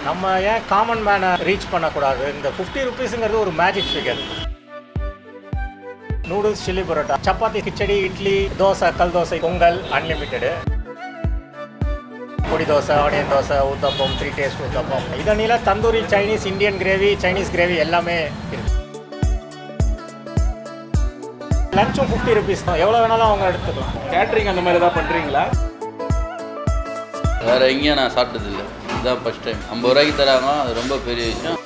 நம்ம ஏன் common மேனை reach பண்ணக்கூடாது இந்த ஃபிஃப்டி ருபீஸுங்கிறது ஒரு magic figure noodles chilli parotta chapati khichdi idli dosa கல் தோசை பொங்கல் அன்லிமிட்டெடு பொடி dosa onion dosa uttapam three taste uttapam இதனில tandoori Chinese Indian gravy Chinese gravy எல்லாமே இருக்கு லஞ்சும் ஃபிஃப்டி ருபீஸ் தான் எவ்வளோ வேணாலும் அவங்க எடுத்துக்கலாம் கேட்ரிங் அந்த மாதிரி ஏதாவது பண்ணுறீங்களா வேற எங்கேயும் நான் சாப்பிட்டதில்லை இதுதான் ஃபர்ஸ்ட் டைம் ஐம்பது ரூபாய்க்கு தராங்க அது ரொம்ப பெரிய விஷயம்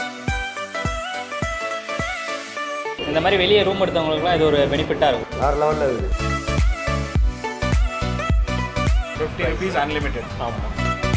இந்த மாதிரி வெளியே ரூம் எடுத்தவங்களுக்குலாம் இது ஒரு பெனிஃபிட்டாக இருக்கும் வேறு லெவலில் இருக்குது ஃபிஃப்டி ருபீஸ் அன்லிமிட்டெட் ஆமாம்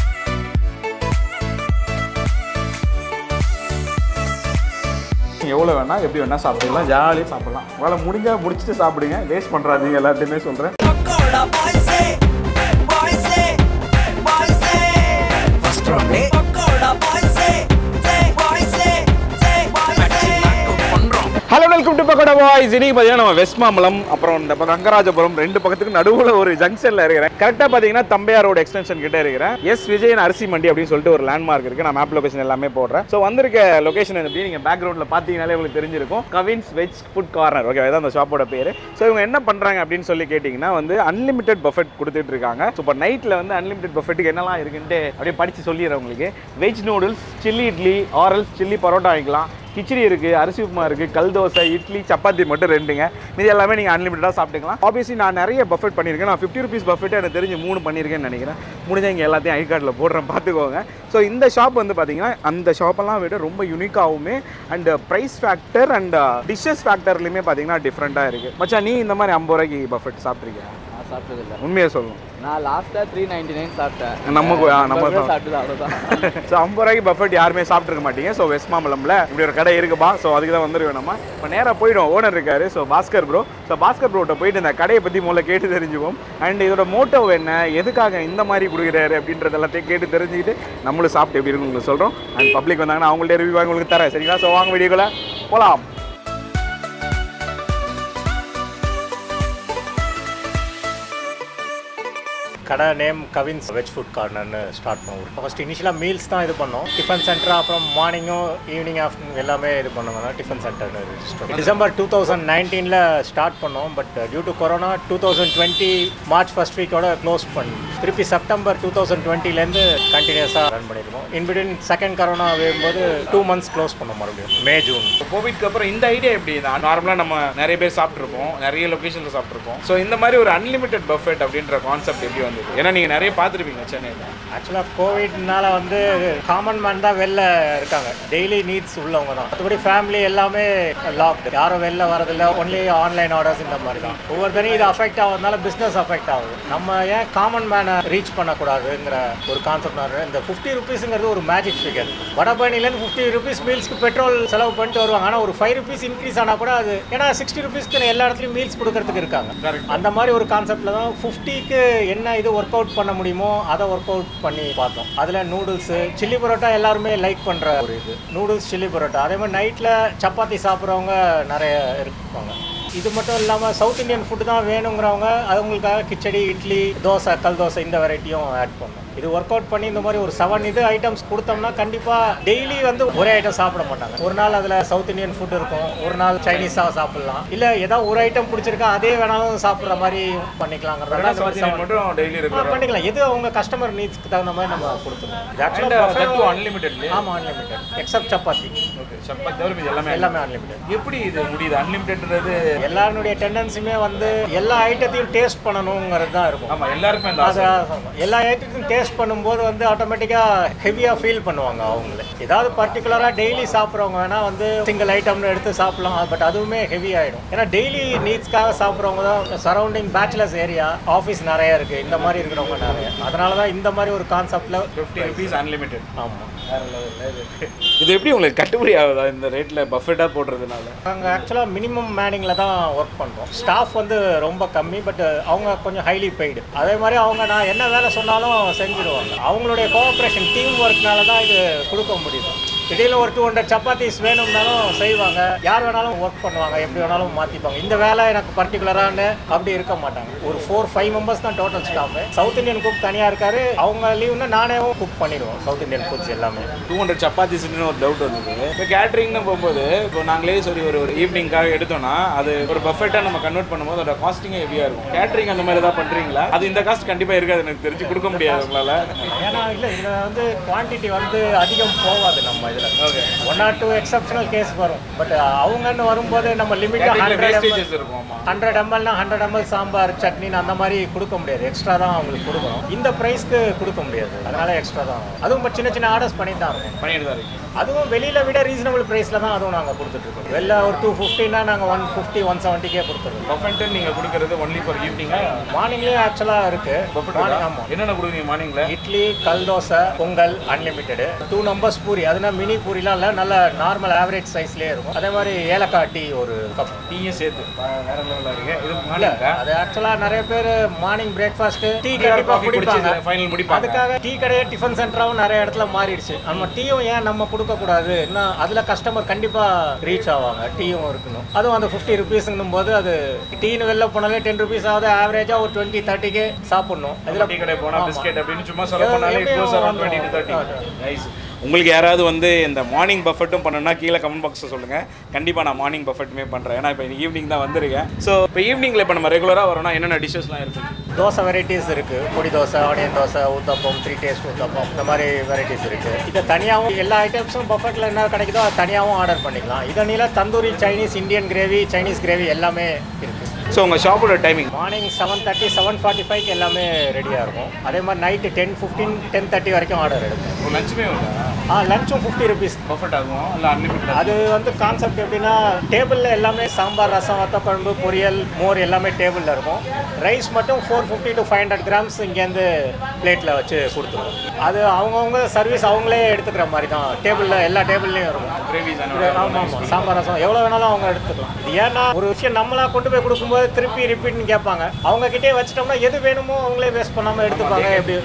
எவ்வளோ வேணா எப்படி வேணா சாப்பிடலாம் ஜாலியாக சாப்பிடலாம் உங்களால் முடிஞ்சா முடிச்சுட்டு சாப்பிடுங்க வேஸ்ட் பண்ணுறாதீங்க எல்லாத்தையுமே சொல்கிறேன் Pakoda boys say, boys say, boys say. First round Pakoda boys say, say, boys say, say, boys say. Hello welcome to Pakoda boys இன்னைக்கு பார்த்தீங்கன்னா நம்ம வெஸ்ட் மாம்பலம் அப்புறம் இந்த பக்கம் கங்கராஜபுரம் ரெண்டு பக்கத்துக்கு நடுவில் ஒரு ஜங்ஷனில் இருக்கிறேன் கரெக்டாக பார்த்தீங்கன்னா தம்பையார் ரோடு எக்ஸ்டென்ஷன் கிட்ட இருக்கிறேன் எஸ் விஜயன் அரிசி மண்டி அப்படின்னு சொல்லிட்டு ஒரு லேண்ட்மார்க் இருக்கு நான் மேப் லொகேஷன் எல்லாமே போடுறேன் ஸோ வந்திருக்க லொகேஷன் எப்படி நீங்கள் பேக்ரவுண்டில் பார்த்தீங்கனாலே உங்களுக்கு தெரிஞ்சிருக்கும் Kavins veg food corner okay இதான் அந்த ஷாப்போட பேர் ஸோ இவங்க என்ன பண்ணுறாங்க அப்படின்னு சொல்லி கேட்டிங்கன்னா வந்து அன்லிமிட்டெட் பஃபெட் கொடுத்துட்டு இருக்காங்க ஸோ இப்போ நைட்டில் வந்து அன்லிமிட்டெட் பஃபெட்டுக்கு என்னெல்லாம் இருக்குன்ட்டு அப்படியே படித்து சொல்லிடுறேன் உங்களுக்கு வெஜ் நூடுல்ஸ் சில்லி இட்லி ஆரல்ஸ் சில்லி பரோட்டா வாங்கிக்கலாம் கிச்சடி இருக்கு அரிசி உப்புமா இருக்கு கல் தோசை இட்லி சப்பாத்தி மட்டும் ரெண்டுங்க இது எல்லாமே நீங்கள் அன்லிமிட்டடாக சாப்பிட்டுக்கலாம் ஆப்வியஸ்லி நான் நிறைய பஃபெட் பண்ணியிருக்கேன் நான் ஃபிஃப்டி ருபீஸ் பஃபெட் எனக்கு தெரிஞ்சு மூணு பண்ணியிருக்கேன்னு நினைக்கிறேன் முடிஞ்சா இங்கே எல்லாத்தையும் ஐ கார்டில் போடுறேன் பார்த்துக்கோங்க ஸோ இந்த ஷாப் வந்து பார்த்தீங்கன்னா அந்த ஷாப்பெல்லாம் விட ரொம்ப யூனிக்காகவும் and price factor and dishes ஃபேக்டர்லையுமே பார்த்தீங்கன்னா டிஃப்ரெண்ட்டாக இருக்குது மச்சான் நீ இந்த மாதிரி ஐம்பது ரூபாய்க்கு பஃபெட் சாப்பிட்ருக்கியா நான் சாப்பிட்டதில்ல உண்மையை சொல்லணும் நான் லாஸ்ட்டாக த்ரீ நைன்டி நைன் சாப்பிட்டேன் நம்ம கு- ஆ, நம்ம நம்ம சாப்பிட்டோம். சாப்பிட்டது அவ்வளோதான் ஸோ ஐம்பது ரூபாய்க்கு பஃபெட் யாருமே சாப்பிட்ருக்க மாட்டீங்க ஸோ வெஸ்ட் மாம்பலம்ல இப்படி ஒரு கடை இருக்குப்பா ஸோ அதுக்கு தான் வந்துருவேன் நம்ம இப்போ நேராக போயிடும் ஓனர் இருக்காரு so Bhaskar bro so Bhaskar ப்ரோட்ட போயிட்டு இந்த கடையை பற்றி முதல்ல கேட்டு தெரிஞ்சுப்போம் அண்ட் இதோட மோட்டோ என்ன எதுக்காக இந்த மாதிரி கொடுக்குறாரு அப்படின்றது எல்லாத்தையும் கேட்டு தெரிஞ்சுக்கிட்டு நம்மளும் சாப்பிட்டு எப்படி இருக்குன்னு உங்களுக்கு சொல்கிறோம் அண்ட் பப்ளிக் வந்தாங்கன்னா அவங்கள்ட்ட ரிவ்யூ வாங்கி உங்களுக்கு தரேன் சரிங்களா ஸோ வாங்க வீடியோக்குள்ள போகலாம் கடை நேம் கவின்ஸ் வெஜ் ஃபுட் கார்னர்னு ஸ்டார்ட் பண்ணுவோம் ஃபர்ஸ்ட் இனிஷியலாக மீல்ஸ் தான் இது பண்ணோம் டிஃபன் சென்டர் அப்புறம் மார்னிங்கும் ஈவினிங் ஆஃப்டர்நூன் எல்லாமே இது பண்ணுவாங்க டிஃபன் சென்டர்னு ரெஜிஸ்டர் டிசம்பர் டூ தௌசண்ட் நைன்டீனில் ஸ்டார்ட் பண்ணோம் but due to corona two thousand twenty March first வீக்கோட க்ளோஸ் பண்ணி திருப்பி செப்டம்பர் டூ தௌசண்ட் டுவெண்ட்டிலேருந்து கண்டினியூஸாக ரன் பண்ணியிருக்கோம் இன்பிட்வீன் செகண்ட் கொரோனா வரும்போது டூ மந்த்ஸ் க்ளோஸ் பண்ணோம் மறுபடியும் மே ஜூன் கோவிட்க்கு அப்புறம் இந்த ஐடியா எப்படி தான் நார்மலாக நம்ம நிறைய பேர் சாப்பிட்ருப்போம் நிறைய லொக்கேஷனில் சாப்பிட்ருப்போம் ஸோ இந்த மாதிரி ஒரு அன்லிமிட்டெட் பஃபெட் அப்படின்ற கான்செப்ட் எப்படி வந்தது ஏன்னா நீங்கள் நிறைய பார்த்துருப்பீங்க சென்னையில் ஆக்சுவலாக கோவிட்னால வந்து காமன் மேன் தான் வெளில இருக்காங்க டெய்லி நீட்ஸ் உள்ளவங்க தான் மற்றபடி ஃபேமிலி எல்லாமே லாக் யாரும் வெளில வரதில்ல ஒன்லி ஆன்லைன் ஆர்டர்ஸ் இந்த மாதிரி தான் ஒவ்வொருத்தரையும் இது அஃபெக்ட் ஆகுறதுனால பிஸ்னஸ் அஃபெக்ட் ஆகுது நம்ம ஏன் காமன் மேனை ரீச் பண்ணக்கூடாதுங்கிற ஒரு கான்செப்ட் இந்த ஃபிஃப்டி ருபீஸுங்கிறது ஒரு மேஜிக் ஃபிகர் வடபழனிலேருந்து ஃபிஃப்டி ருபீஸ் மீல்ஸ்க்கு பெட்ரோல் செலவு பண்ணிட்டு வருவாங்க ஆனால் ஒரு ஃபைவ் ருபீஸ் இன்க்ரீஸ் ஆனால் கூட அது ஏன்னா சிக்ஸ்டி ருபீஸ்க்கு எல்லா இடத்துலையும் மீல்ஸ் கொடுக்கறதுக்கு இருக்காங்க அந்த மாதிரி ஒரு கான்செப்டில் தான் ஃபிஃப்டிக்கு என்ன இது ஒர்க் அவுட் பண்ண முடியுமோ அதை ஒர்க் அவுட் பண்ணி பார்த்தோம் அதில் நூடுல்ஸு சில்லி பரோட்டா எல்லாருமே லைக் பண்ணுற ஒரு இது நூடுல்ஸ் சில்லி பரோட்டா அதே மாதிரி நைட்டில் சப்பாத்தி சாப்பிட்றவங்க நிறைய இருப்பாங்க இது மட்டும் இல்லாமல் சவுத் இந்தியன் ஃபுட்டு தான் வேணுங்கிறவங்க அவங்களுக்காக கிச்சடி இட்லி தோசை கல் தோசை இந்த வெரைட்டியும் ஆட் பண்ணோம் இது ஒர்க் அவுட் பண்ணி இந்த மாதிரி ஒரு செவன் இது ஐட்டம்ஸ் கொடுத்தோம்னா கண்டிப்பாக டெய்லி வந்து ஒரே ஐட்டம் சாப்பிட மாட்டாங்க ஒரு நாள் அதில் சவுத் இந்தியன் ஃபுட் இருக்கும் ஒரு நாள் சைனீஸாக சாப்பிடலாம் இல்லை ஏதாவது ஒரு ஐட்டம் பிடிச்சிருக்கா அதே வேணாலும் சாப்பிட்ற மாதிரி பண்ணிக்கலாங்கிறத மட்டும் டெய்லி ஆ, பண்ணிக்கலாம் எது அவங்க கஸ்டமர் நீட்ஸ்க்கு தகுந்த மாதிரி நம்ம கொடுத்துருவோம் இது actually buffet- அன்லிமிட்டெட் ஆமா unlimited except chapati okay chapati தவிர மீதி எல்லாமே எல்லாமே அன்லிமிட்டட் எப்படி இது முடியுது அன்லிமிட்டெட்ன்றது எல்லாருடைய டெண்டன்சியுமே வந்து எல்லா ஐட்டத்தையும் டேஸ்ட் பண்ணணுங்கிறது தான் இருக்கும் ஆமா எல்லாருக்குமே அந்த அது ஆசை எல்லா ஐட்டத்தையும் டேஸ்ட் பண்ணும்போது வந்து ஆட்டோமேட்டிக்காக ஹெவியாக ஃபீல் பண்ணுவாங்க அவங்களே ஏதாவது பர்டிகுலராக டெய்லி சாப்பிட்றவங்க வேணால் வந்து சிங்கிள் ஐட்டம்னு எடுத்து சாப்பிடலாம் பட் அதுவுமே ஹெவி ஆகிடும் ஏன்னா டெய்லி நீட்ஸ்க்காக சாப்பிட்றவங்க தான் சரௌண்டிங் பேச்சுலர்ஸ் ஏரியா ஆஃபீஸ் நிறைய இருக்குது இந்த மாதிரி இருக்கிறவங்க நிறைய அதனால தான் இந்த மாதிரி ஒரு கான்செப்டில் ஃபிஃப்டி ருபீஸ் அன்லிமிட்டெட் ஆமாம் இது எப்படி உங்களுக்கு கட்டுப்படி ஆகுதா இந்த ரேட்டில் பஃபெட்டாக போடுறதுனால நாங்கள் ஆக்சுவலாக மினிமம் மேனிங்கில் தான் ஒர்க் பண்ணுறோம் ஸ்டாஃப் வந்து ரொம்ப கம்மி பட் அவங்க கொஞ்சம் ஹைலி பெய்டு அதே மாதிரி அவங்க நான் என்ன வேலை சொன்னாலும் செஞ்சுருவாங்க அவங்களுடைய கோஆப்ரேஷன் டீம் ஒர்க்னால தான் இது கொடுக்க முடியுது திடீர்னு ஒரு டூ ஹண்ட்ரட் சப்பாத்திஸ் வேணும்னாலும் செய்வாங்க யார் வேணாலும் ஒர்க் பண்ணுவாங்க எப்படி வேணாலும் மாற்றிப்பாங்க இந்த வேலை எனக்கு பர்டிகுலரானு அப்படி இருக்க மாட்டாங்க ஒரு ஃபோர் ஃபைவ் மெம்பர்ஸ் தான் total staff south Indian cook தனியாக இருக்காரு அவங்க லீவ்னா நானே குக் பண்ணிடுவோம் சவுத் இந்தியன் ஃபுட்ஸ் எல்லாமே டூ ஹண்ட்ரட் சப்பாத்திஸ்னு ஒரு டவுட் வந்தது இப்போ கேட்ரிங்னு போகும்போது இப்போ நாங்களே சரி ஒரு ஒரு ஈவினிங்காக எடுத்தோம்னா அது ஒரு பஃபெட்டாக நம்ம கன்வெர்ட் பண்ணும்போது அதோட காஸ்டிங்கே ஹெவியாக இருக்கும் கேட்ரிங் அந்த மாதிரி ஏதாவது பண்ணுறீங்களா அது இந்த காஸ்ட் கண்டிப்பாக இருக்காது எனக்கு தெரிஞ்சு கொடுக்க முடியாது உங்களால் ஏன்னா இல்லை இதில் வந்து குவான்டிட்டி வந்து அதிகம் போகாது நம்ம இதில் one or two exceptional case வரும் பட் அவங்கன்னு வரும்போது நம்ம லிமிட்டாக ஹண்ட்ரட் வேஸ்டேஜஸ் இருக்கும் ஆமாம் ஹண்ட்ரட் எம்எல்னா ஹண்ட்ரட் எம்எல் சாம்பார் சட்னின்னு அந்த மாதிரி கொடுக்க முடியாது எக்ஸ்ட்ரா தான் அவங்களுக்கு கொடுக்கணும் இந்த ப்ரைஸ்க்கு கொடுக்க முடியாது அதனால எக்ஸ்ட்ரா தான் ஆகும். அதுவும் இப்போ சின்ன சின்ன ஆர்டர்ஸ் பண்ணி தான் இருக்கும் பண்ணிட்டு தான் இருக்கீங்க அதுவும் வெளியில விட ரீசனபிள் ப்ரைஸில் தான் அதுவும் நாங்கள் கொடுத்துட்ருக்கோம் வெளில ஒரு டூ ஃபிஃப்டினா நாங்கள் ஒன் ஃபிஃப்டி ஒன் செவன்ட்டிக்கே கொடுத்துருக்கோம் பஃபெட்டு நீங்கள் கொடுக்குறது ஒன்லி ஃபார் ஈவினிங்காக மார்னிங்லேயும் ஆக்சுவலாக இருக்குது மார்னிங் ஆமாம் என்னென்ன கொடுக்குறீங்க மார்னிங்கில் இட்லி கல் dosa pongal unlimited two numbers puri அதுனா மினி பூரிலாம் இல்லை நல்ல நார்மல் ஆவரேஜ் சைஸ்லேயே இருக்கும் அதே மாதிரி ஏலக்காய் டீ ஒரு கப் டீயும் சேர்த்து வேற லெவலில் இருக்கு இது இல்ல மார்னிங்கா அது ஆக்சுவலா நிறைய பேர் morning breakfast tea Tea or கண்டிப்பா coffee குடிப்பாங்க குடிச்சு final முடிப்பாங்க. அதுக்காக டீ கடையே டிஃபன் சென்டராகவும் நிறைய இடத்துல மாறிடுச்சு நம்ம டீயும் ஏன் நம்ம கொடுக்க கூடாது இன்னும் அதுல கஸ்டமர் கண்டிப்பா ரீச் ஆவாங்க டீயும் இருக்கணும் அதுவும் அந்த ஃபிஃப்டி ருபீஸ்ங்கும் போது அது டீன்னு வெளில போனாலே டென் ருபீஸ் ஆகுது ஆவரேஜா ஒரு டுவெண்ட்டி தேர்ட்டிக்கே சாப்பிடணும் இதுல டீ கடை போனால் ஆமா. பிஸ்கெட் அப்படின்னு சும்மா சொல்ல எவ்வளவு போனாலே எப்படியும் க்ளோஸ் அரௌண்ட் டுவெண்ட்டி டு வந்துரும். தேர்ட்டி நைஸ் உங்களுக்கு யாராவது வந்து இந்த மார்னிங் பஃபெட்டும் பண்ணணும்னா கீழே கமெண்ட் பாக்ஸில் சொல்லுங்கள் கண்டிப்பாக நான் மார்னிங் பஃபெட்டுமே பண்ணுறேன் ஏன்னா இப்போ ஈவினிங் தான் வந்திருக்கேன் ஸோ இப்போ ஈவினிங்கில் இப்போ நம்ம ரெகுலராக வரோம்னா என்னென்ன டிஷ்ஷஸ்லாம் இருக்குது தோசை வெரைட்டிஸ் இருக்கு பொடி dosa onion dosa uttapam three taste uthappam இந்த மாதிரி வெரைட்டிஸ் இருக்கு இதை தனியாகவும் எல்லா ஐட்டம்ஸும் பஃபெட்டில் என்ன கிடைக்குதோ அது தனியாகவும் ஆர்டர் பண்ணிக்கலாம் இதனில tandoori Chinese Indian gravy Chinese gravy எல்லாமே இருக்கு ஸோ உங்கள் ஷாப்போட timing morning seven thirty seven forty five எல்லாமே ரெடியாக இருக்கும் அதே மாதிரி night ten fifteen ten thirty வரைக்கும் ஆர்டர் எடுக்கும் ஒரு லஞ்சுமே உண்டா ஆ லஞ்சும் ஃபிஃப்டி ருபீஸ் பஃபெட் ஆகும் இல்லை அன்லிமிட்டட் அது வந்து கான்செப்ட் எப்படின்னா டேபிளில் எல்லாமே சாம்பார் ரசம் வத்த குழம்பு பொரியல் மோர் எல்லாமே டேபிளில் இருக்கும் ரைஸ் மட்டும் four fifty to five hundred grams இங்கேருந்து பிளேட்டில் வச்சு கொடுத்துருவோம் அது அவங்கவுங்க சர்வீஸ் அவங்களே எடுத்துக்கிற மாதிரி தான் டேபிளில் எல்லா டேபிள்லேயும் இருக்கும் கிரேவிஸ் இது ஆமாம் ஆமாம் சாம்பார் ரசம் எவ்வளோ வேணாலும் அவங்க எடுத்துக்கலாம் இது ஏன்னா ஒரு விஷயம் நம்மளா கொண்டு போய் கொடுக்கும்போது திருப்பி ரிப்பீட்னு கேட்பாங்க அவங்க கிட்டே வச்சிட்டோம்னா எது வேணுமோ அவங்களே வேஸ்ட் பண்ணாமல் எடுத்துப்பாங்க எப்படி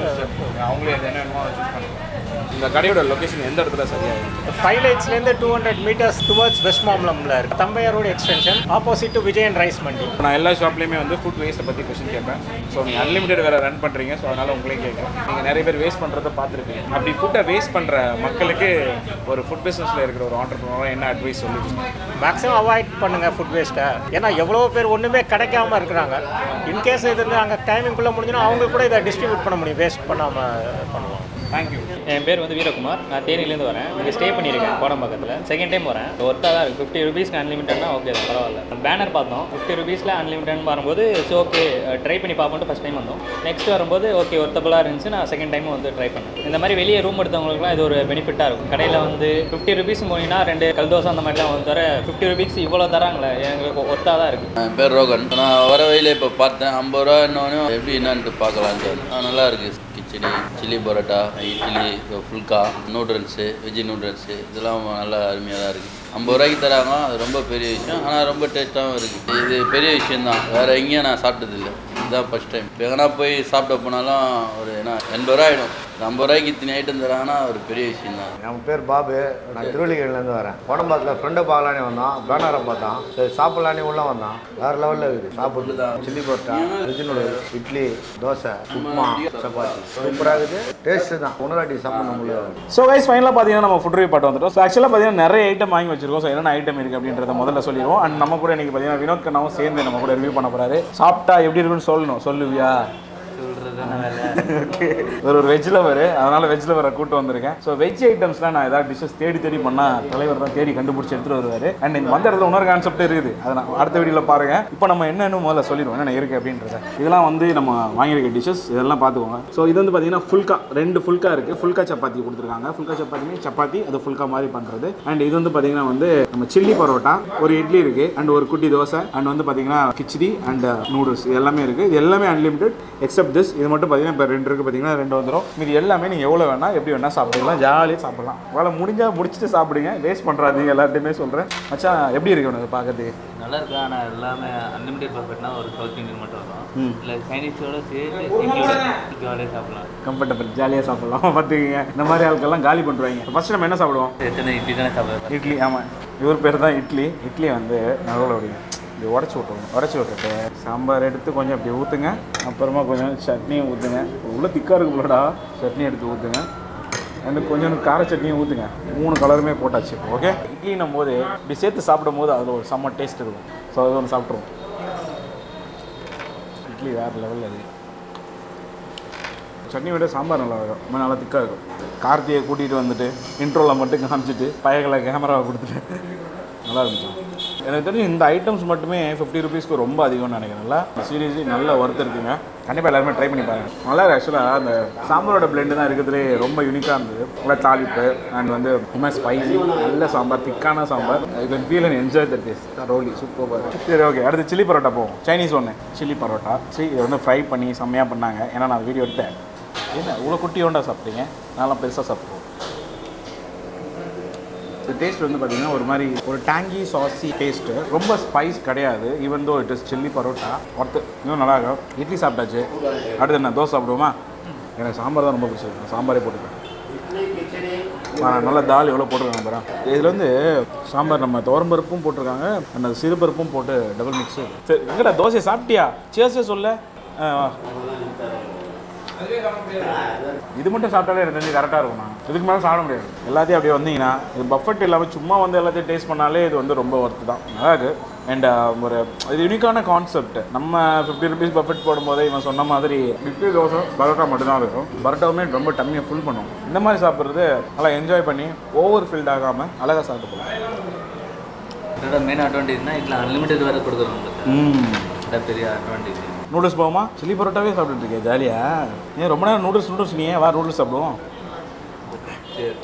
அவங்களே எது என்ன வேணுமோ அதை சூஸ் பண்ணுவாங்க இந்த கடையோட லொகேஷன் எந்த இடத்துல சரியாக இருக்குது ஃபைவ் லைட்ஸ்லேருந்து two hundred meters towards west மாம்பலம்ல இருக்கு Thambaiyar road extension opposite to Vijayan rice Mandi நான் எல்லா ஷாப்லேயுமே வந்து ஃபுட் வேஸ்ட்டை பற்றி கொஸ்டின் கேட்பேன் ஸோ நீங்கள் அன்லிமிட்டட் வேறு ரன் பண்ணுறீங்க ஸோ அதனால் உங்களையும் கேட்குறேன் நீங்கள் நிறைய பேர் வேஸ்ட் பண்ணுறத பார்த்துருப்பீங்க அப்படி ஃபுட்டை வேஸ்ட் பண்ணுற மக்களுக்கு ஒரு ஃபுட் பிஸ்னஸில் இருக்கிற ஒரு ஆண்டர்பனராக என்ன அட்வைஸ் சொல்லுவீங்க மேக்ஸிமம் அவாய்ட் பண்ணுங்க ஃபுட் வேஸ்ட்டை ஏன்னா எவ்வளோ பேர் ஒன்றுமே கிடைக்காம இருக்கிறாங்க இன்கேஸ் இது வந்து அங்கே டைமிங்குள்ளே முடிஞ்சுன்னா அவங்களுக்கு கூட இதை டிஸ்ட்ரிபியூட் பண்ண முடியும் வேஸ்ட் பண்ணாமல் பண்ணுவாங்க தேங்க்யூ என் பேர் வந்து வீரகுமார் நான் தேனிலேருந்து வரேன் இங்கே ஸ்டே பண்ணியிருக்கேன் கோடம்பாக்கத்தில் செகண்ட் டைம் வரேன் ஒர்த்தாக தான் இருக்குது ஃபிஃப்டி ருபீஸ்க்கு அன்லிமிட்டட்னா ஓகே தான் பரவாயில்ல பேனர் பார்த்தோம் ஃபிஃப்டி ருபீஸில் அன்லிமிட்டட்னு வரும்போது ஸோ ஓகே ட்ரை பண்ணி பார்ப்போம்ட்டு ஃபஸ்ட் டைம் வந்தோம் நெக்ஸ்ட் வரும்போது ஓகே ஒர்த்தபுளாக இருந்துச்சு நான் செகண்ட் டைமும் வந்து ட்ரை பண்ணேன் இந்த மாதிரி வெளியே ரூம் எடுத்தவங்களுக்குலாம் இது ஒரு பெனிஃபிட்டாக இருக்கும் கடையில் வந்து ஃபிஃப்டி ருபீஸ் போனீங்கன்னா ரெண்டு கல் தோசை அந்த மாதிரிலாம் வந்து தர ஃபிஃப்டி ருபீஸ் இவ்வளோ தராங்களே எங்களுக்கு ஒர்த்தாக தான் இருக்குது என் பேர் ரோகன் நான் வர வழியில் இப்போ பார்த்தேன் ஐம்பது ரூபா இன்னொன்று எப்படி என்னன்ட்டு பார்க்கலான்ட்டு ஆ நல்லா இருக்குது khichdi chilli parotta idli phulka noodles veg noodles இதெல்லாம் நல்லா அருமையாக தான் இருக்குது ஐம்பது ரூபாய்க்கு தராங்க அது ரொம்ப பெரிய விஷயம் ஆனால் ரொம்ப டேஸ்ட்டாகவும் இருக்குது இது பெரிய விஷயந்தான் வேறு எங்கேயும் நான் சாப்பிட்டதில்லை இதுதான் ஃபஸ்ட் டைம் இப்போ எங்கன்னா போய் சாப்பிட போனாலும் ஒரு என்ன எண்பது ரூபா ஆகிடும் ஐம்பது ரூபாய்க்கு இத்தனை ஐட்டம் தராங்கன்னா ஒரு பெரிய விஷயம் தான் என் பேர் பாபு நான் திருவள்ளிக்கேணிலேருந்து வரேன் கோடம்பாக்கத்தில் ஃப்ரெண்டை பார்க்கலானே வந்தோம் பேனரை பார்த்தோம் சரி சாப்பிட்லானே உள்ளே வந்தோம் வேறு லெவலில் இருக்குது சாப்பிட்டு chilli parotta veg noodles idli dosa upma chapati சூப்பராக இருக்குது டேஸ்ட்டு தான் உணராட்டி சாப்பிடணும் உங்களுக்கு ஸோ கைஸ் ஃபைனலாக பார்த்தீங்கன்னா நம்ம ஃபுட் ரிவ்யூ பாட்டு வந்துட்டோம் ஸோ ஆக்சுவலாக பார்த்தீங்கன்னா நிறைய ஐட்டம் வாங்கி வச்சிருக்கோம் ஸோ என்னென்ன ஐட்டம் இருக்குது அப்படின்றத முதல்ல சொல்லிடுவோம் அண்ட் நம்ம கூட இன்னைக்கு பார்த்தீங்கன்னா வினோத் கண்ணாவும் சேர்ந்து நம்ம கூட ரிவ்யூ பண்ண போறாரு சாப்பிட்டா எப்படி இருக்குன்னு சொல்லணும் சொல்லுவியா ஓகே ஒரு ஒரு வெஜ் லவர் அதனால வெஜ் லவரை கூட்டு வந்திருக்கேன் ஸோ வெஜ் ஐட்டம்ஸ்லாம் நான் ஏதாவது டிஷ்ஷஸ் தேடி தேடி பண்ணால் தலைவர் தான் தேடி கண்டுபிடிச்சி எடுத்துட்டு வருவார் அண்ட் இந்த வந்த இடத்துல இன்னொரு கான்செப்ட் இருக்குது அதை நான் அடுத்த வீடியோவில் பாருங்க இப்போ நம்ம என்னென்னு முதல்ல சொல்லிடுவோம் என்னென்ன இருக்குது அப்படின்றத இதெல்லாம் வந்து நம்ம வாங்கியிருக்க டிஷ்ஷஸ் இதெல்லாம் பார்த்துக்கோங்க ஸோ இது வந்து பார்த்தீங்கன்னா ஃபுல்கா ரெண்டு ஃபுல்கா இருக்குது ஃபுல்கா சப்பாத்தி கொடுத்துருக்காங்க ஃபுல்கா சப்பாத்தியுமே சப்பாத்தி அது ஃபுல்கா மாதிரி பண்ணுறது அண்ட் இது வந்து பார்த்தீங்கன்னா வந்து நம்ம சில்லி பரோட்டா ஒரு இட்லி இருக்குது அண்ட் ஒரு குட்டி தோசை அண்ட் வந்து பார்த்தீங்கன்னா கிச்சடி அண்ட் நூடுல்ஸ் இது எல்லாமே இருக்குது இது எல்லாமே அன்லிமிட்டட் எக்ஸப்ட் திஸ் இது மட்டும் பார்த்தீங்கன்னா இப்போ ரெண்டு இருக்குது பார்த்தீங்கன்னா ரெண்டு வந்துடும் இது எல்லாமே நீங்கள் எவ்வளோ வேணால் எப்படி வேணால் சாப்பிட்டுக்கலாம் ஜாலியாக சாப்பிடலாம் உங்களால் முடிஞ்சால் முடிச்சுட்டு சாப்பிடுங்க வேஸ்ட் பண்ணுறாதீங்க எல்லார்ட்டையுமே சொல்கிறேன் மச்சான் எப்படி இருக்கு உனக்கு பார்க்கறதுக்கு நல்லா இருக்கு ஆனால் எல்லாமே அன்லிமிட்டெட் பர்ஃபெக்ட்னா ஒரு சவுத் இந்தியன் மட்டும் வரும் இல்லை சைனீஸோட சேர்த்து எங்களோட ஜாலியாக சாப்பிடலாம் கம்ஃபர்டபுள் ஜாலியாக சாப்பிடலாம் பார்த்துக்கங்க இந்த மாதிரி ஆட்கள்லாம் காலி பண்ணுறாங்க ஃபர்ஸ்ட் நம்ம என்ன சாப்பிடுவோம் எத்தனை இட்லி தானே சாப்பிடுவோம் இட்லி ஆமாம் இவர் பேர் தான் இட்லி இட்லி வந்து நடுவில் அப்படிங்க இப்படி உடச்சி விட்டுருங்க உடச்சி விட்டுட்டு சாம்பார் எடுத்து கொஞ்சம் அப்படி ஊற்றுங்க அப்புறமா கொஞ்சம் சட்னியும் ஊற்றுங்க உள்ள திக்காக இருக்குள்ளடா சட்னி எடுத்து ஊற்றுங்க அண்ட் கொஞ்சம் கார சட்னியும் ஊற்றுங்க மூணு கலருமே போட்டாச்சு ஓகே இட்லின்னும் போது இப்படி சேர்த்து சாப்பிடும் போது அதில் ஒரு செம்ம டேஸ்ட் இருக்கும் ஸோ அது ஒன்று சாப்பிட்ருவோம் இட்லி வேறு லெவலில் இருக்குது சட்னி விட சாம்பார் நல்லா இருக்கும் ரொம்ப நல்லா திக்காக இருக்கும் கார்த்தியை கூட்டிகிட்டு வந்துட்டு இன்ட்ரோவில் மட்டும் காமிச்சிட்டு பயகளை கேமராவை கொடுத்துட்டு நல்லா இருந்துச்சு எனக்கு தெரிஞ்சு இந்த ஐட்டம்ஸ் மட்டுமே ஃபிஃப்டி ருபீஸ்க்கு ரொம்ப அதிகம்னு நினைக்கிறேன்ல சீரியஸ்லி நல்ல ஒர்த் இருக்குங்க கண்டிப்பாக எல்லாருமே ட்ரை பண்ணி பாருங்க நல்லா இருக்கு ஆக்சுவலாக அந்த சாம்பாரோட பிளெண்டு தான் இருக்கிறதுலே ரொம்ப யூனிக்காக இருந்தது நல்லா தாளிப்பு அண்ட் வந்து ரொம்ப ஸ்பைசி நல்ல சாம்பார் திக்கான sambar I can feel and enjoy the taste ரோலி சூப்பர் சரி ஓகே அடுத்து சில்லி பரோட்டா போவோம் சைனீஸ் ஒன்று சில்லி பரோட்டா சரி இதை வந்து ஃப்ரை பண்ணி செம்மையாக பண்ணாங்க ஏன்னா நான் வீடியோ எடுத்தேன் என்ன இவ்வளோ குட்டியோண்டா சாப்பிட்டீங்க நான்லாம் பெருசாக சாப்பிடுவோம் இந்த டேஸ்ட் வந்து பார்த்தீங்கன்னா ஒரு மாதிரி ஒரு டேங்கி சாசி டேஸ்ட்டு ரொம்ப ஸ்பைஸ் கிடையாது even though it is chilli parotta ஒருத்து இன்னும் நல்லா இருக்கும் இட்லி சாப்பிட்டாச்சு அடுத்து என்ன தோசை சாப்பிடுவோமா எனக்கு சாம்பார் தான் ரொம்ப பிடிச்சிருக்கு நான் சாம்பாரே போட்டுப்பேன் ஆ, நல்ல தால் எவ்வளோ போட்டிருக்காங்க பாரா இதில் வந்து சாம்பார் நம்ம துவரம்பருப்பும் போட்டிருக்காங்க அந்த சிறுபருப்பும் போட்டு டபுள் மிக்ஸு சரி எங்கடா தோசை சாப்பிட்டியா சேசே சொல்ல ஆ, வா. இது மட்டும் சாப்பிட்டாலே எனக்கு தெரிஞ்சு கரெக்டாக இருக்கும்ண்ணா இதுக்கு மேலே சாப்பிட முடியாது எல்லாத்தையும் அப்படியே வந்தீங்கன்னா இது பஃபெட் இல்லாமல் சும்மா வந்து எல்லாத்தையும் டேஸ்ட் பண்ணாலே இது வந்து ரொம்ப ஒர்த்து தான் நல்லா இருக்கு அண்ட் ஒரு இது யூனிக்கான கான்செப்ட் நம்ம ஃபிஃப்டி ருபீஸ் பஃபெட் போடும்போதே இவன் சொன்ன மாதிரி இட்லி தோசை பரோட்டா மட்டும்தான் இருக்கும் பரோட்டாவுமே ரொம்ப டம்மியை ஃபுல் பண்ணும் இந்த மாதிரி சாப்பிட்றது நல்லா என்ஜாய் பண்ணி ஓவர் ஃபில்ட் ஆகாமல் அழகாக சாப்பிட்டு போகலாம் இதோட மெயின் அட்வான்டேஜ்னா இதில் அன்லிமிட்டெட் வேறு கொடுக்குறோம் உங்களுக்கு ம் அதான் பெரிய அட்வான்டேஜ் நூடுல்ஸ் போவோமா சில்லி பரோட்டாவே சாப்பிட்டுட்டு இருக்கேன் ஜாலியா ஏன் ரொம்ப நேரம் நூடுல்ஸ் நூடுல்ஸ் நீ ஏன் வா நூடுல்ஸ் சாப்பிடுவோம் சரி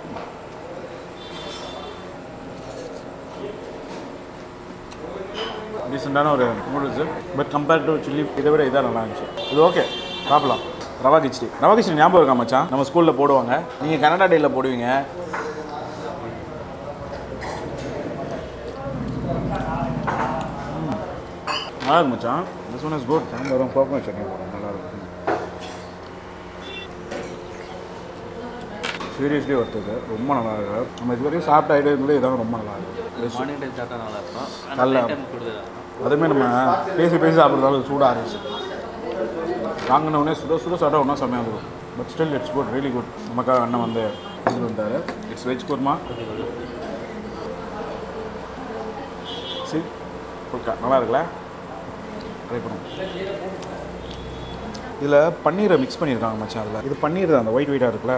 டீசெண்டான ஒரு noodles but compared to chilli இதை விட இதாக நல்லா இருந்துச்சு இது ஓகே சாப்பிடலாம் ரவா கிச்சடி ரவா கிச்சடி ஞாபகம் இருக்கா மச்சான் நம்ம ஸ்கூலில் போடுவாங்க நீங்கள் கனடா டேயில் போடுவீங்க ம். நல்லா இருக்கு மச்சான் திஸ் ஒன் இஸ் குட் சாம்பாரும் கோகனட் சட்னி போடும் நல்லா இருக்கும் சீரியஸ்லி ஒருத்தது ரொம்ப நல்லா இருக்கு நம்ம இது வரையும் சாப்பிட்ட ஐடியா இதான் ரொம்ப நல்லா இருக்கு மார்னிங் டைம் சாப்பிட்டா நல்லா இருக்கும் நல்லா. ஆனால் டைம் கொடுத்துருக்காங்க அதுவுமே நம்ம பேசி பேசி சாப்பிட்றதால சூடாக இருந்துச்சு வாங்கின உடனே சுட சுட சாப்பிட்டா ஒன்றா செம்மையாக இருக்கும் but still it's good really good நமக்காக அண்ணன் வந்து இது வந்தார் இட்ஸ் வெஜ் குருமா சி ஓகே நல்லா இருக்குல்ல ட்ரை பண்ணுவோம் இதில் பன்னீரை மிக்ஸ் பண்ணியிருக்காங்க மச்சான் அதில் இது பன்னீர் தான் அந்த ஒயிட் ஒயிட்டாக இருக்குல்ல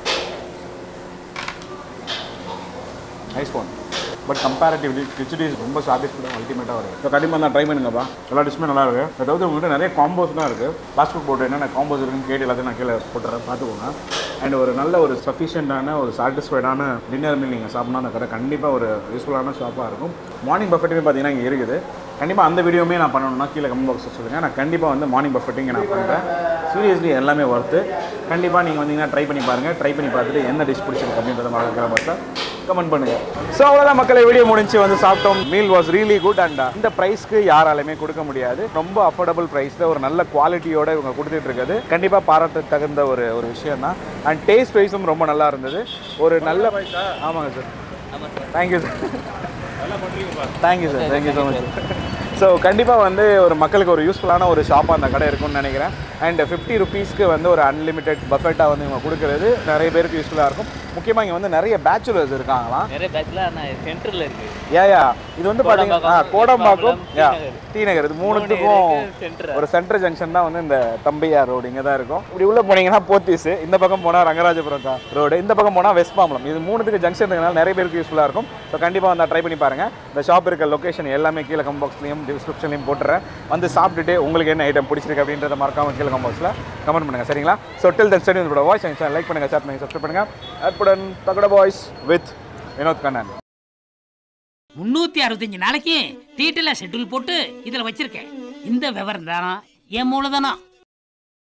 nice one but comparatively khichdi ரொம்ப சாட்டிஸ்ஃபைடாக அல்டிமேட்டாக இருக்குது ஸோ கண்டிப்பாக நான் ட்ரை பண்ணுங்கப்பா எல்லா டிஷ்ஷுமே நல்லா இருக்குது அதாவது உங்கள்கிட்ட நிறைய காம்போஸ் தான் இருக்குது ஃபாஸ்ட் ஃபுட் போட்டு என்னென்ன காம்போஸ் இருக்குன்னு கேட்டு எல்லாத்தையும் நான் கீழே போட்டுறேன் பார்த்துக்கோங்க அண்ட் ஒரு நல்ல ஒரு சஃபிஷியண்டான ஒரு சாட்டிஸ்ஃபைடான டின்னர் மீல் நீங்கள் சாப்பிட்னா அந்த கடை கண்டிப்பாக ஒரு யூஸ்ஃபுல்லான ஷாப்பாக இருக்கும் மார்னிங் பஃபெட்டுமே பார்த்தீங்கன்னா இங்கே இருக்குது கண்டிப்பாக அந்த வீடியோமே நான் பண்ணணும்னா கீழே கமெண்ட் பாக்ஸில் சொல்லுங்கள் நான் கண்டிப்பாக வந்து மார்னிங் பஃபெட்டிங்க நான் பண்ணுறேன் சீரியஸ்லி எல்லாமே ஒர்த்து கண்டிப்பாக நீங்கள் வந்தீங்கன்னா ட்ரை பண்ணி பாருங்கள் ட்ரை பண்ணி பார்த்துட்டு என்ன டிஷ் பிடிச்சிருக்கு அப்படின்றத மறக்கிற பார்த்தா கமெண்ட் பண்ணுங்க ஸோ அவ்வளோதான் மக்களை வீடியோ முடிஞ்சு வந்து சாப்பிட்டோம் meal was really good and இந்த ப்ரைஸ்க்கு யாராலுமே கொடுக்க முடியாது ரொம்ப அஃபோர்டபுள் ப்ரைஸில் ஒரு நல்ல குவாலிட்டியோட இவங்க கொடுத்துட்டு இருக்குது கண்டிப்பாக பாராட்ட தகுந்த ஒரு ஒரு விஷயம் தான் அண்ட் டேஸ்ட் வைஸும் ரொம்ப நல்லா இருந்தது ஒரு நல்ல ஆமாங்க sir thank you sir thank you sir thank you so much so கண்டிப்பாக வந்து ஒரு மக்களுக்கு ஒரு யூஸ்ஃபுல்லான ஒரு ஷாப்பாக அந்த கடை இருக்கும்னு நினைக்கிறேன் அண்ட் ஃபிஃப்டி ருபீஸ்க்கு வந்து ஒரு அன்லிமிட்டெட் பஃபெட்டாக வந்து இவங்க கொடுக்குறது நிறைய பேருக்கு யூஸ்ஃபுல்லாக இருக்கும் முக்கியமாக இங்கே வந்து நிறைய பேச்சுலர்ஸ் இருக்காங்களாம் நிறைய பேட்சில் ஆனால் சென்டரில் இருக்குது யா யா இது வந்து பார்த்தீங்கன்னா கோடம்பாக்கம், கோடம்பாக்கம் யா டி நகர். டி நகர் இது மூணுத்துக்கும் center. ஒரு சென்டர் ஜங்ஷன் தான் வந்து இந்த தம்பையா ரோடு இங்கே தான் இருக்கும் இப்படி உள்ள போனீங்கன்னா போத்தீஸ் இந்த பக்கம் போனால் ரங்கராஜபுரம் ரோடு இந்த பக்கம் போனால் வெஸ்ட் மாம்பலம் இது மூணுத்துக்கு ஜங்ஷன் இருக்கனால நிறைய பேருக்கு யூஸ்ஃபுல்லாக இருக்கும் ஸோ கண்டிப்பாக வந்து ட்ரை பண்ணி பாருங்க இந்த ஷாப் இருக்க லொகேஷன் எல்லாமே கீழே கம் பாக்ஸ்லையும் டிஸ்கிரிப்ஷன்லையும் போட்டுறேன் வந்து சாப்பிட்டுட்டு உங்களுக்கு என்ன ஐட்டம் பிடிச்சிருக்கு அப்படின்றத மறக்காம கீழே கம் பாக்ஸில் கமெண்ட் பண்ணுங்க சரிங்களா ஸோ டில் தென் ஸ்டடி உங்களோட வாய்ஸ் லைக் பண்ணுங்க ஷேர் பண்ணுங்க சப்ஸ்கிரைப் பண்ணுங்க அற்புடன் தகட பாய்ஸ் வித் வினோத் கண்ணன் முன்னூத்தி அறுபத்தஞ்சு நாளைக்கு டீட்டெயிலாக ஷெட்யூல் போட்டு இதில் வச்சிருக்கேன் இந்த விவரம் தான் என் மூலதனம்